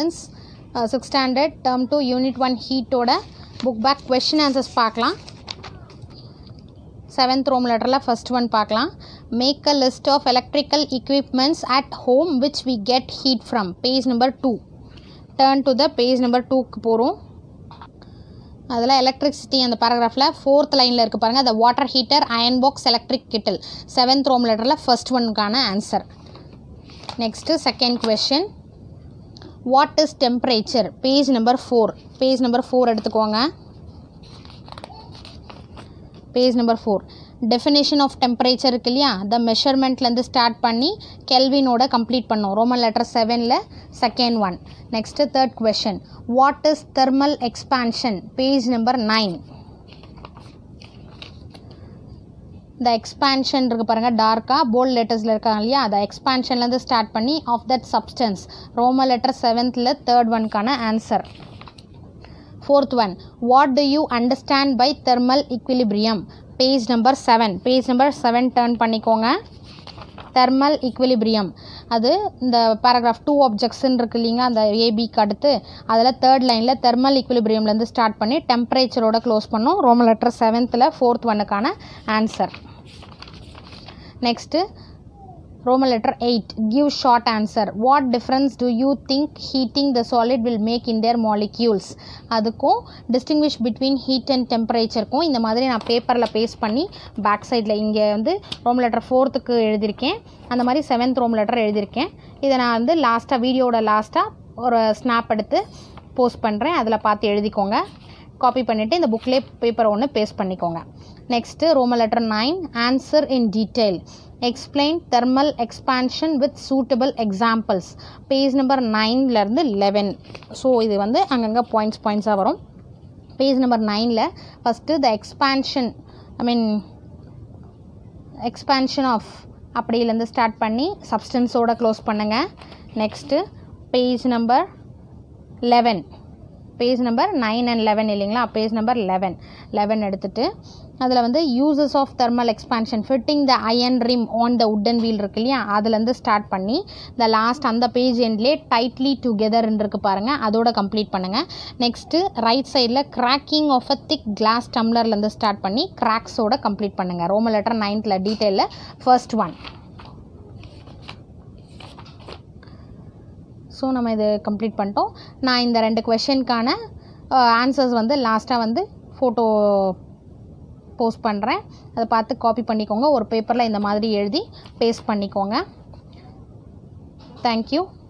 students six standard term two unit one ஹீட்டோட book back question answers பார்க்கலாம் seventh Roman லெட்டரில் first one பார்க்கலாம் make a list of electrical equipments at home which we get heat from page number two turn to the page number டூக்கு போகிறோம் அதில் electricity அந்த பேராகிராஃபில் fourth லைனில் இருக்குது பாருங்கள் the water heater iron box electric kettle seventh Roman லெட்டரில் first ஒனுக்கான answer next second question what is temperature page number four page number four எடுத்துக்கோங்க page number four definition of temperature இருக்கு இல்லையா the மெஷர்மெண்ட்லேருந்து start பண்ணி கெல்வினோட complete பண்ணோம் Roman letter செவனில் second one next third question what is thermal expansion page number nine the expansion இருக்குது பாருங்கள் டார்க்காக போல்ட் லெட்டர்ஸில் இருக்காங்க இல்லையா அந்த எக்ஸ்பான்ஷன்லேருந்து ஸ்டார்ட் பண்ணி of that substance Roman letter செவன்த்தில் தேர்ட் ஒன்க்கான answer fourth one what do you understand by thermal equilibrium page number seven page number seven turn பண்ணிக்கோங்க தெர்மல் இக்விலிபிரியம் அது இந்த பேராகிராஃப் டூ ஆப்ஜெக்ட்ஸ்ன்னு இருக்கு இல்லைங்களா அந்த ஏபிக்கு அடுத்து அதில் தேர்ட் லைனில் தெர்மல் இக்விலிபிரியம்லேருந்து ஸ்டார்ட் பண்ணி டெம்பரேச்சரோட க்ளோஸ் பண்ணோம் ரோம லெட்டர் செவன்த்தில் ஃபோர்த் ஒன்னுக்கான answer next Roman letter eight give short answer what difference do you think heating the solid will make in their molecules அதுக்கும் டிஸ்டிங்விஷ் பிட்வீன் ஹீட் அண்ட் டெம்பரேச்சருக்கும் இந்த மாதிரி நான் பேப்பரில் பேஸ்ட் பண்ணி பேக் சைடில் இங்கே வந்து ரோம் லெட்டர் ஃபோர்த்துக்கு எழுதியிருக்கேன் அந்த மாதிரி செவன்த் ரோம் லெட்டர் எழுதியிருக்கேன் இதை நான் வந்து லாஸ்ட்டாக வீடியோட லாஸ்ட்டாக ஒரு ஸ்னாப் எடுத்து போஸ்ட் பண்ணுறேன் அதில் பார்த்து எழுதிக்கோங்க காப்பி பண்ணிவிட்டு இந்த புக்லேயே பேப்பர் ஒன்று பேஸ்ட் பண்ணிக்கோங்க next Roman letter nine answer in detail explain thermal expansion with suitable examples page number நைன்லேருந்து லெவன் ஸோ இது வந்து அங்கங்கே பாயிண்ட்ஸ் பாயிண்ட்ஸாக வரும் பேஜ் நம்பர் நைனில் first the expansion I mean expansion of அப்படிலேருந்து ஸ்டார்ட் பண்ணி சப்ஸ்டன்ஸோடு க்ளோஸ் பண்ணுங்கள் next page number eleven page number nine and eleven இல்லைங்களா பேஜ் நம்பர் லெவன் லெவன் எடுத்துகிட்டு அதில் வந்து uses of thermal expansion fitting the iron rim on the wooden wheel இருக்கு இல்லையா அதுலேருந்து ஸ்டார்ட் பண்ணி த லாஸ்ட் அந்த பேஜ் எண்ட்லேயே டைட்லி டுகெதர் இருக்கு பாருங்கள் அதோட கம்ப்ளீட் பண்ணுங்கள் நெக்ஸ்ட்டு ரைட் சைடில் cracking of a thick glass டம்ளர்லேருந்து ஸ்டார்ட் பண்ணி கிராக்ஸோட கம்ப்ளீட் பண்ணுங்கள் ரோம லெட்டர் நைன்த்தில் டீட்டெயிலில் ஃபர்ஸ்ட் ஒன் ஸோ நம்ம இது கம்ப்ளீட் பண்ணிட்டோம் நான் இந்த ரெண்டு கொஷனுக்கான ஆன்சர்ஸ் வந்து லாஸ்ட்டாக வந்து ஃபோட்டோ போஸ்ட் பண்ணுறேன் அதை பார்த்து காப்பி பண்ணிக்கோங்க ஒரு பேப்பரில் இந்த மாதிரி எழுதி பேஸ்ட் பண்ணிக்கோங்க தேங்க்யூ